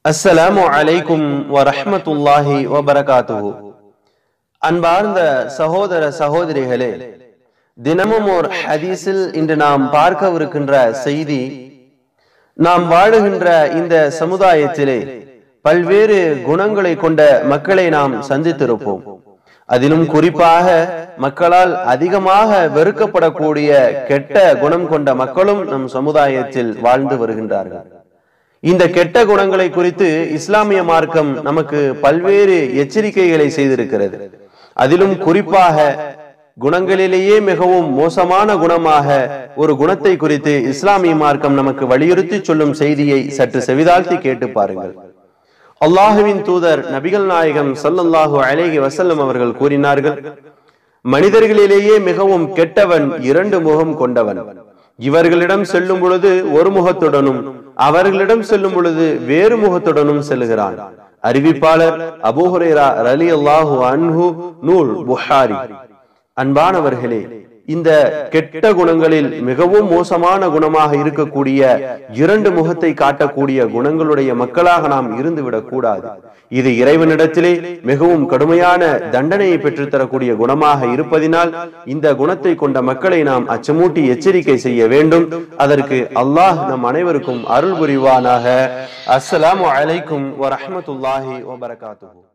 அஸ்ஸலாமு அலைக்கும் வரஹ்மத்துல்லாஹி வபரகாத்துஹு அன்பார்ந்த சகோதர சகோதரிகளே தினமும் ஒரு ஹதீஸில் இன்று நாம் பார்க்கவிருக்கின்ற செய்தி நாம் வாழுகின்ற இந்த சமுதாயத்திலே பல்வேறு குணங்களை கொண்ட மக்களை நாம் சந்தித்திருப்போம் அதிலும் குறிப்பாக மக்களால் அதிகமாக வெறுக்கப்படக்கூடிய கெட்ட குணம் கொண்ட மக்களும் நம் சமுதாயத்தில் வாழ்ந்து வருகின்றார்கள் இந்த கெட்ட குணங்களை குறித்து இஸ்லாமிய மார்க்கம் நமக்கு பல்வேறு எச்சரிக்கைகளை செய்திருக்கிறது அதிலும் குறிப்பாக குணங்களிலேயே மிகவும் மோசமான குணமாக ஒரு குணத்தை குறித்து இஸ்லாமிய மார்க்கம் நமக்கு வலியுறுத்தி சொல்லும் செய்தியை சற்று செவிதாழ்த்தி கேட்டு பாருங்கள் அல்லாஹுவின் தூதர் நபிகள் நாயகம் சல்லல்லாஹு அலேஹி வசல்லம் அவர்கள் கூறினார்கள் மனிதர்களிலேயே மிகவும் கெட்டவன் இரண்டு முகம் கொண்டவன் இவர்களிடம் செல்லும் பொழுது ஒரு முகத்துடனும் அவர்களிடம் செல்லும் பொழுது வேறு முகத்துடனும் செல்கிறான் அறிவிப்பாளர் அபூஹுரேரா ரலி அல்லாஹு அன்ஹு நூல் புகாரி அன்பானவர்களே இந்த கெட்ட குணங்களில் மிகவும் மோசமான குணமாக இருக்கக்கூடிய இரண்டு முகத்தை காட்டக்கூடிய குணங்களுடைய மக்களாக நாம் இருந்துவிடக் கூடாது இது இறைவனிடத்திலே மிகவும் கடுமையான தண்டனையை பெற்றுத்தரக்கூடிய குணமாக இருப்பதினால் இந்த குணத்தை கொண்ட மக்களை நாம் அச்சமூட்டி எச்சரிக்கை செய்ய வேண்டும் அதற்கு அல்லாஹ் நம் அனைவருக்கும் அருள் புரிவானாக அஸ்ஸலாமு அலைக்கும் வரஹமத்துல்லாஹி வபரகாத்துஹு